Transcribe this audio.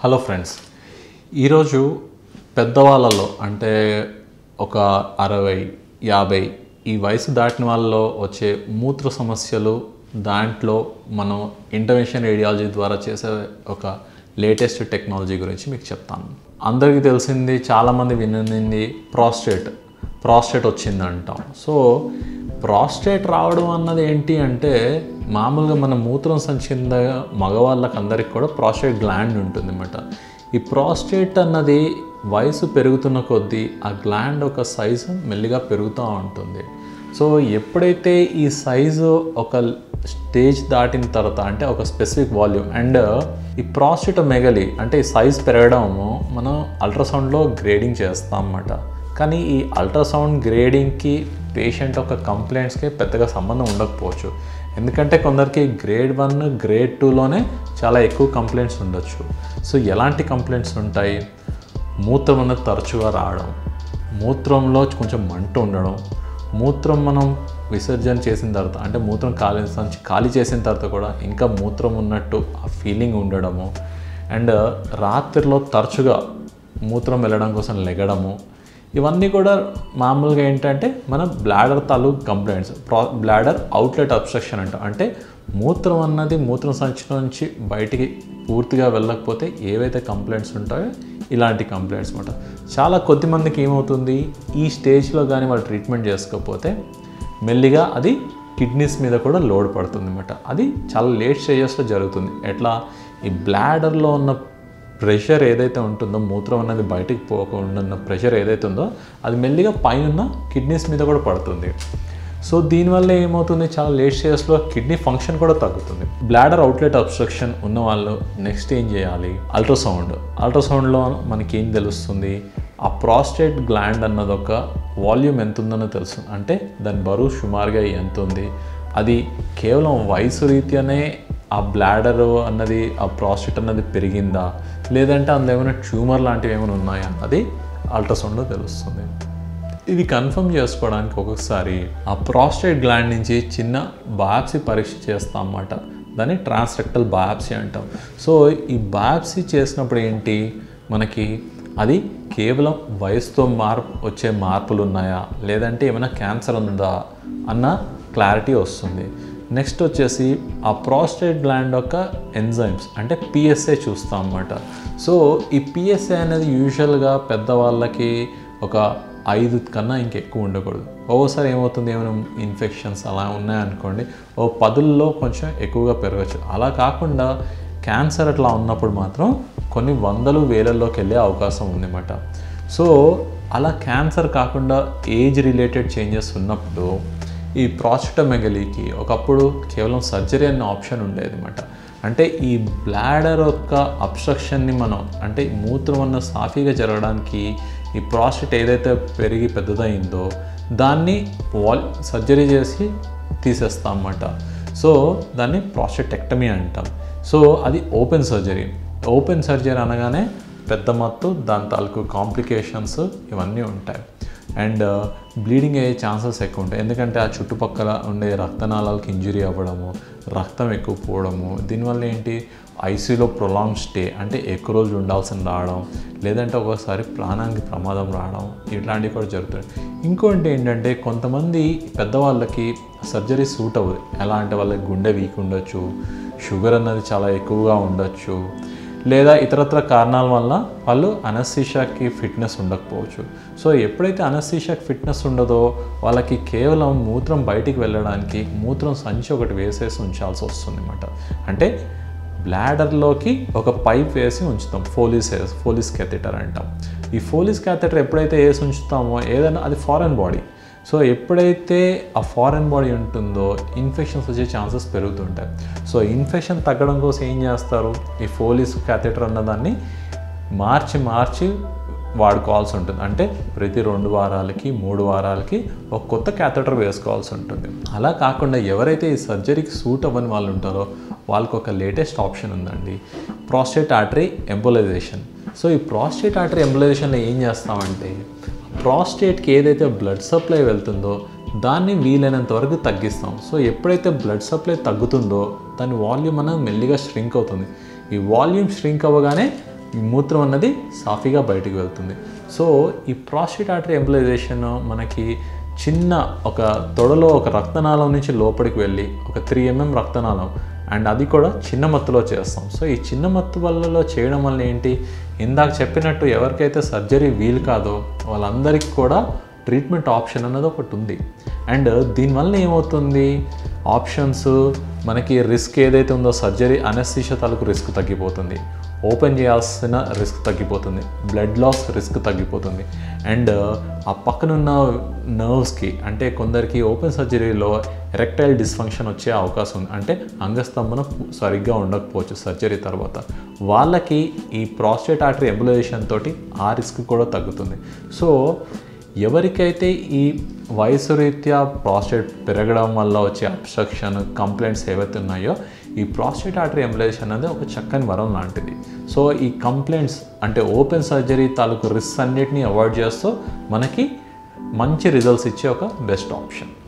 hello friends ఈరోజు పెద్దవాళ్ళలో అంటే ఒక అరవై యాభై ఈ వయసు దాటిన వాళ్ళలో వచ్చే మూత్ర సమస్యలు దాంట్లో మనం ఇంటర్వెన్షన్ రేడియాలజీ ద్వారా చేసే ఒక లేటెస్ట్ టెక్నాలజీ గురించి మీకు చెప్తాను అందరికీ తెలిసింది చాలామంది వినింది ప్రాస్టేట్ ప్రాస్టేట్ వచ్చింది అంటాం సో ప్రాస్టేట్ రావడం అన్నది ఏంటి అంటే మామూలుగా మన మూత్రం సంచి కింద మగవాళ్ళకి అందరికి కూడా ప్రాస్టేట్ గ్లాండ్ ఉంటుంది అన్నమాట ఈ ప్రాస్టేట్ అన్నది వయసు పెరుగుతున్న కొద్దీ ఆ గ్లాండ్ ఒక సైజు మెల్లిగా పెరుగుతూ ఉంటుంది సో ఎప్పుడైతే ఈ సైజు ఒక స్టేజ్ దాటిన తర్వాత అంటే ఒక స్పెసిఫిక్ వాల్యూమ్ అండ్ ఈ ప్రాస్టేట్ మెగలి అంటే ఈ సైజ్ పెరగడము మనం అల్ట్రాసౌండ్లో గ్రేడింగ్ చేస్తాం అన్నమాట కానీ ఈ అల్ట్రాసౌండ్ గ్రేడింగ్కి పేషెంట్ యొక్క కంప్లైంట్స్కి పెద్దగా సంబంధం ఉండకపోవచ్చు ఎందుకంటే కొందరికి గ్రేడ్ వన్ గ్రేడ్ టూలోనే చాలా ఎక్కువ కంప్లైంట్స్ ఉండొచ్చు సో ఎలాంటి కంప్లైంట్స్ ఉంటాయి మూత్రం అనేది తరచుగా రావడం మూత్రంలో కొంచెం మంట ఉండడం మూత్రం మనం విసర్జన చేసిన తర్వాత అంటే మూత్రం ఖాళీ సంచి ఖాళీ చేసిన తర్వాత కూడా ఇంకా మూత్రం ఉన్నట్టు ఆ ఫీలింగ్ ఉండడము అండ్ రాత్రిలో తరచుగా మూత్రం వెళ్ళడం కోసం లెగడము ఇవన్నీ కూడా మామూలుగా ఏంటంటే మన బ్లాడర్ తాలూకు కంప్లైంట్స్ ప్రా బ్లాడర్ అవుట్లెట్ అబ్స్ట్రక్షన్ అంట అంటే మూత్రం అన్నది మూత్రం సంచి నుంచి బయటికి పూర్తిగా వెళ్ళకపోతే ఏవైతే కంప్లైంట్స్ ఉంటాయో ఇలాంటి కంప్లైంట్స్ అనమాట చాలా కొద్ది మందికి ఏమవుతుంది ఈ స్టేజ్లో కానీ వాళ్ళు ట్రీట్మెంట్ చేసుకోకపోతే మెల్లిగా అది కిడ్నీస్ మీద కూడా లోడ్ పడుతుంది అనమాట అది చాలా లేట్ స్టేజెస్లో జరుగుతుంది ఎట్లా ఈ బ్లాడర్లో ఉన్న ప్రెషర్ ఏదైతే ఉంటుందో మూత్రం అనేది బయటికి పోకుండా ఉన్న ప్రెషర్ ఏదైతే ఉందో అది మెల్లిగా పైన కిడ్నీస్ మీద కూడా పడుతుంది సో దీనివల్ల ఏమవుతుంది చాలా లేట్ స్టేజెస్లో కిడ్నీ ఫంక్షన్ కూడా తగ్గుతుంది బ్లాడర్ అవుట్లెట్ అబ్స్ట్రక్షన్ ఉన్న వాళ్ళు నెక్స్ట్ ఏం చేయాలి అల్ట్రాసౌండ్ అల్ట్రాసౌండ్లో మనకి ఏం తెలుస్తుంది ఆ ప్రాస్టేట్ గ్లాండ్ అన్నది ఒక వాల్యూమ్ ఎంత ఉందన్నో తెలుస్తుంది అంటే దాని బరువు సుమారుగా ఎంత ఉంది అది కేవలం వయసు రీత్యానే ఆ బ్లాడర్ అన్నది ఆ ప్రాస్టేట్ అన్నది పెరిగిందా లేదంటే అందులో ఏమైనా ట్యూమర్ లాంటివి ఏమైనా ఉన్నాయా అన్నది అల్ట్రాసౌండ్లో తెలుస్తుంది ఇది కన్ఫర్మ్ చేసుకోవడానికి ఒక్కొక్కసారి ఆ ప్రాస్టేట్ గ్లాండ్ నుంచి చిన్న బయాప్సీ పరీక్ష చేస్తాం అన్నమాట దాన్ని ట్రాన్స్రెక్టల్ బయాప్సీ అంటాం సో ఈ బయాప్సీ చేసినప్పుడు ఏంటి మనకి అది కేవలం వయసుతో మార్పు వచ్చే మార్పులు ఉన్నాయా లేదంటే ఏమైనా క్యాన్సర్ ఉందా అన్న క్లారిటీ వస్తుంది నెక్స్ట్ వచ్చేసి ఆ ప్రాస్టేట్ గ్లాండ్ యొక్క ఎంజైమ్స్ అంటే పిఎస్ఏ చూస్తాం అన్నమాట సో ఈ పిఎస్ఏ అనేది యూజువల్గా పెద్దవాళ్ళకి ఒక ఐదు కన్నా ఇంకెక్కువ ఉండకూడదు ఒక్కోసారి ఏమవుతుంది ఏమైనా ఇన్ఫెక్షన్స్ అలా ఉన్నాయనుకోండి ఓ పదుల్లో కొంచెం ఎక్కువగా పెరగచ్చు అలా కాకుండా క్యాన్సర్ అట్లా ఉన్నప్పుడు మాత్రం కొన్ని వందలు వేలల్లోకి వెళ్ళే అవకాశం ఉందన్నమాట సో అలా క్యాన్సర్ కాకుండా ఏజ్ రిలేటెడ్ చేంజెస్ ఉన్నప్పుడు ఈ ప్రాస్టోమెగలీకి ఒకప్పుడు కేవలం సర్జరీ అనే ఆప్షన్ ఉండేది అనమాట అంటే ఈ బ్లాడర్ యొక్క అబ్స్ట్రక్షన్ని మనం అంటే మూత్రం అన్న సాఫీగా జరగడానికి ఈ ప్రాస్టేట్ ఏదైతే పెరిగి పెద్దదైందో దాన్ని వాల్ సర్జరీ చేసి తీసేస్తాం అన్నమాట సో దాన్ని ప్రాస్టెటెక్టమీ అంటాం సో అది ఓపెన్ సర్జరీ ఓపెన్ సర్జరీ అనగానే పెద్ద మత్తు దాని తాలూకు కాంప్లికేషన్స్ ఇవన్నీ ఉంటాయి అండ్ బ్లీడింగ్ అయ్యే ఛాన్సెస్ ఎక్కువ ఉంటాయి ఎందుకంటే ఆ చుట్టుపక్కల ఉండే రక్తనాళాలకు ఇంజురీ అవ్వడము రక్తం ఎక్కువ పోవడము దీనివల్ల ఏంటి ఐసీలో ప్రొలాంగ్ స్టే అంటే ఎక్కువ రోజులు ఉండాల్సిన రావడం లేదంటే ఒక్కోసారి ప్రాణానికి ప్రమాదం రావడం ఇట్లాంటివి కూడా జరుగుతాయి ఇంకోటి ఏంటంటే కొంతమంది పెద్దవాళ్ళకి సర్జరీ సూట్ అవ్వదు ఎలా అంటే వాళ్ళకి గుండె వీక్ ఉండొచ్చు షుగర్ అన్నది చాలా ఎక్కువగా ఉండొచ్చు లేదా ఇతరత్ర కారణాల వల్ల వాళ్ళు అనస్థీషాకి ఫిట్నెస్ ఉండకపోవచ్చు సో ఎప్పుడైతే అనస్థీషాకి ఫిట్నెస్ ఉండదో వాళ్ళకి కేవలం మూత్రం బయటికి వెళ్ళడానికి మూత్రం సంచి ఒకటి వేసేసి ఉంచాల్సి వస్తుంది అనమాట అంటే బ్లాడర్లోకి ఒక పైప్ వేసి ఉంచుతాం ఫోలీస్ వేసి ఫోలీస్ క్యాథెటర్ అంటాం ఈ ఫోలీస్ క్యాథెటర్ ఎప్పుడైతే వేసి ఉంచుతామో ఏదైనా అది ఫారెన్ బాడీ సో ఎప్పుడైతే ఆ ఫారెన్ బాడీ ఉంటుందో ఇన్ఫెక్షన్స్ వచ్చే ఛాన్సెస్ పెరుగుతుంటాయి సో ఇన్ఫెక్షన్ తగ్గడం కోసం ఏం చేస్తారు ఈ ఫోలీస్ క్యాథెటర్ అన్నదాన్ని మార్చి మార్చి వాడుకోవాల్సి ఉంటుంది అంటే ప్రతి రెండు వారాలకి మూడు వారాలకి ఒక కొత్త క్యాథెటర్ వేసుకోవాల్సి ఉంటుంది అలా కాకుండా ఎవరైతే ఈ సర్జరీకి సూట్ అవ్వని వాళ్ళు ఉంటారో వాళ్ళకి ఒక లేటెస్ట్ ఆప్షన్ ఉందండి ప్రాస్టేట్ ఆర్టరీ ఎంబోలైజేషన్ సో ఈ ప్రాస్టేట్ ఆర్టరీ ఎంబోలైజేషన్లో ఏం చేస్తామంటే ప్రాస్టేట్కి ఏదైతే బ్లడ్ సప్లై వెళ్తుందో దాన్ని వీలైనంత వరకు తగ్గిస్తాం సో ఎప్పుడైతే బ్లడ్ సప్లై తగ్గుతుందో దాని వాల్యూమ్ అనేది మెల్లిగా ష్రింక్ అవుతుంది ఈ వాల్యూమ్ ష్రింక్ అవ్వగానే ఈ మూత్రం అన్నది సాఫీగా బయటికి వెళ్తుంది సో ఈ ప్రాస్టేట్ ఆర్టరీ ఎంబలైజేషన్ మనకి చిన్న ఒక తొడలో ఒక రక్తనాళం నుంచి లోపలికి వెళ్ళి ఒక త్రీ ఎంఎం రక్తనాళం అండ్ అది కూడా చిన్న మత్తులో చేస్తాం సో ఈ చిన్న మత్తు వల్లలో చేయడం వల్ల ఏంటి ఇందాక చెప్పినట్టు ఎవరికైతే సర్జరీ వీలు కాదో వాళ్ళందరికీ కూడా ట్రీట్మెంట్ ఆప్షన్ అన్నది ఒకటి ఉంది అండ్ దీనివల్ల ఏమవుతుంది ఆప్షన్స్ మనకి రిస్క్ ఏదైతే ఉందో సర్జరీ అనస్థీషియా తాలూకు రిస్క్ తగ్గిపోతుంది ఓపెన్ చేయాల్సిన రిస్క్ తగ్గిపోతుంది బ్లడ్ లాస్ రిస్క్ తగ్గిపోతుంది అండ్ ఆ పక్కనున్న నర్వ్స్కి అంటే కొందరికి ఓపెన్ సర్జరీలో ఎరెక్టైల్ డిస్ఫంక్షన్ వచ్చే అవకాశం ఉంది అంటే అంగస్తంభన సరిగ్గా ఉండకపోవచ్చు సర్జరీ తర్వాత వాళ్ళకి ఈ ప్రాస్టేట్ ఆర్టరీ ఎంబులైజేషన్ తోటి ఆ రిస్క్ కూడా తగ్గుతుంది సో ఎవరికైతే ఈ వయసు రీత్యా ప్రాస్టేట్ పెరగడం వల్ల వచ్చే అబ్స్ట్రక్షన్ కంప్లైంట్స్ ఏవైతే ఉన్నాయో ఈ ప్రాస్టేట్ ఆర్టరీ ఎంబులైజేషన్ అనేది ఒక చక్కని వరం లాంటిది సో ఈ కంప్లైంట్స్ అంటే ఓపెన్ సర్జరీ తాలూకు రిస్క్ అన్నిటిని అవాయిడ్ చేస్తూ మనకి మంచి రిజల్ట్స్ ఇచ్చే ఒక బెస్ట్ ఆప్షన్